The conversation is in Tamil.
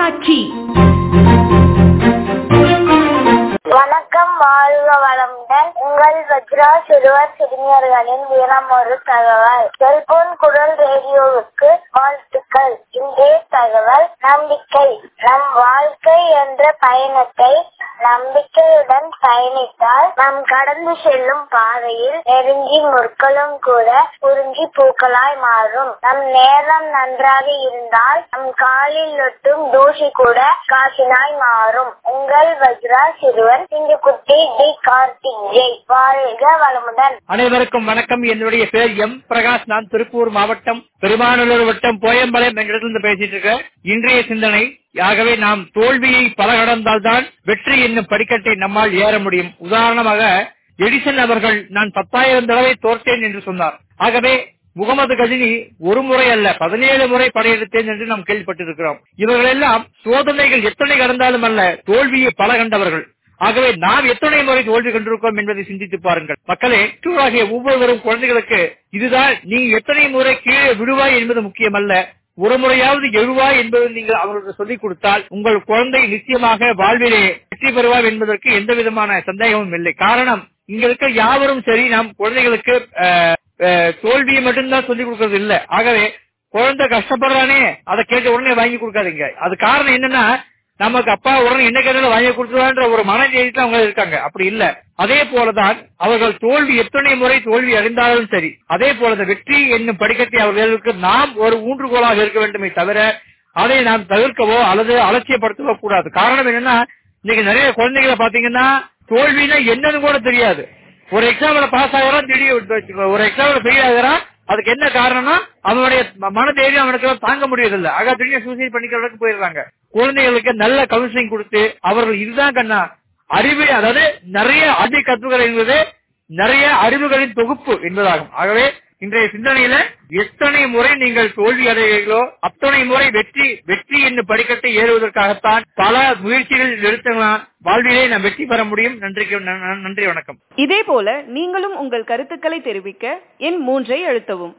தொலைக்காட்சி வணக்கம் வாழ்க வளமுடன் உங்கள் வஜ்ரா சிறுவர் சிறுமியர்களின் தினம் ஒரு தகவல் செல்போன் குரல் ரேடியோவுக்கு வாழ்த்துக்கள் இன்றைய தகவல் நம்பிக்கை நம் வாழ்க்கை என்ற பயணத்தை நம்பிக்கையுடன் பயணித்தால் நாம் கடந்து செல்லும் பாதையில் நெருங்கி முற்களும் கூட குறிஞ்சி பூக்களாய் மாறும் நம் நேரம் நன்றாக இருந்தால் நம் காலில் ஒட்டும் தூசி கூட காசினாய் மாறும் உங்கள் வஜ்ரா சிறுவன் இங்கு குட்டி டி கார்த்திக் ஜெய் வாழ்க வளமுடன் அனைவருக்கும் வணக்கம் என்னுடைய பேர் எம் பிரகாஷ் நான் திருப்பூர் மாவட்டம் பெருமாநல்லூர் வட்டம் போயம்பாளையம் என்ற இடத்துல பேசிட்டு இருக்கேன் இன்றைய சிந்தனை ஆகவே நாம் தோல்வியை பல கடந்தால்தான் வெற்றி என்னும் படிக்கட்டை நம்மால் ஏற முடியும் உதாரணமாக எடிசன் அவர்கள் நான் பத்தாயிரம் தடவை தோற்றேன் என்று சொன்னார் ஆகவே முகமது கஜினி ஒரு முறை அல்ல பதினேழு முறை படையெடுத்தேன் என்று நாம் கேள்விப்பட்டிருக்கிறோம் இவர்கள் எல்லாம் சோதனைகள் எத்தனை கடந்தாலும் அல்ல தோல்வியை பல கண்டவர்கள் ஆகவே நாம் எத்தனை முறை தோல்வி கண்டிருக்கோம் என்பதை சிந்தித்து பாருங்கள் மக்களே பெற்றோராகிய ஒவ்வொருவரும் குழந்தைகளுக்கு இதுதான் நீ எத்தனை முறை கீழே விடுவாய் என்பது முக்கியமல்ல ஒரு முறையாவது எழுவாய் என்பது நீங்கள் அவர்களுக்கு சொல்லிக் கொடுத்தால் உங்கள் குழந்தை நிச்சயமாக வாழ்விலே வெற்றி பெறுவார் என்பதற்கு எந்த விதமான சந்தேகமும் இல்லை காரணம் இங்க இருக்க யாவரும் சரி நாம் குழந்தைகளுக்கு அஹ், அஹ், தோல்வியை மட்டும்தான் சொல்லிக் கொடுக்கறது இல்ல ஆகவே குழந்தை கஷ்டப்படுறானே அதை கேட்ட உடனே வாங்கி கொடுக்காதீங்க அது காரணம் என்னன்னா நமக்கு அப்பா உடனே என்ன கேட்டாலும் வாங்கி கொடுத்துருவான்ற ஒரு மன தைரியத்துல அவங்க இருக்காங்க அப்படி இல்ல அதே போலதான் அவர்கள் தோல்வி எத்தனை முறை தோல்வி அடைந்தாலும் சரி அதே போல வெற்றி என்னும் படிக்கட்டை அவர்களுக்கு நாம் ஒரு ஊன்றுகோலாக இருக்க வேண்டுமே தவிர அதை நாம் தவிர்க்கவோ அல்லது அலட்சியப்படுத்தவோ கூடாது காரணம் என்னன்னா இன்னைக்கு நிறைய குழந்தைகளை பாத்தீங்கன்னா தோல்வினா என்னன்னு கூட தெரியாது ஒரு எக்ஸாம்ல பாஸ் ஆகிறான் திடீர் ஒரு எக்ஸாம்ல ஃபெயில் ஆகிறான் அதுக்கு என்ன காரணம்னா அவனுடைய மன தைரியம் அவனுக்கு தாங்க முடியறதில்ல ஆக திடீர்னு சூசைட் பண்ணிக்கிறதுக்கு போயிடுறாங்க குழந்தைகளுக்கு நல்ல கவுன்சிலிங் கொடுத்து அவர்கள் இதுதான் கண்ணா அறிவு அதாவது நிறைய அடி கத்துக்கள் என்பது நிறைய அறிவுகளின் தொகுப்பு என்பதாகும் ஆகவே இன்றைய சிந்தனையில எத்தனை முறை நீங்கள் தோல்வி அடைவீர்களோ அத்தனை முறை வெற்றி வெற்றி என்னும் படிக்கட்டை ஏறுவதற்காகத்தான் பல முயற்சிகள் எடுத்தலாம் வாழ்விலே நாம் வெற்றி பெற முடியும் நன்றி நன்றி வணக்கம் இதே போல நீங்களும் உங்கள் கருத்துக்களை தெரிவிக்க எண் மூன்றை அழுத்தவும்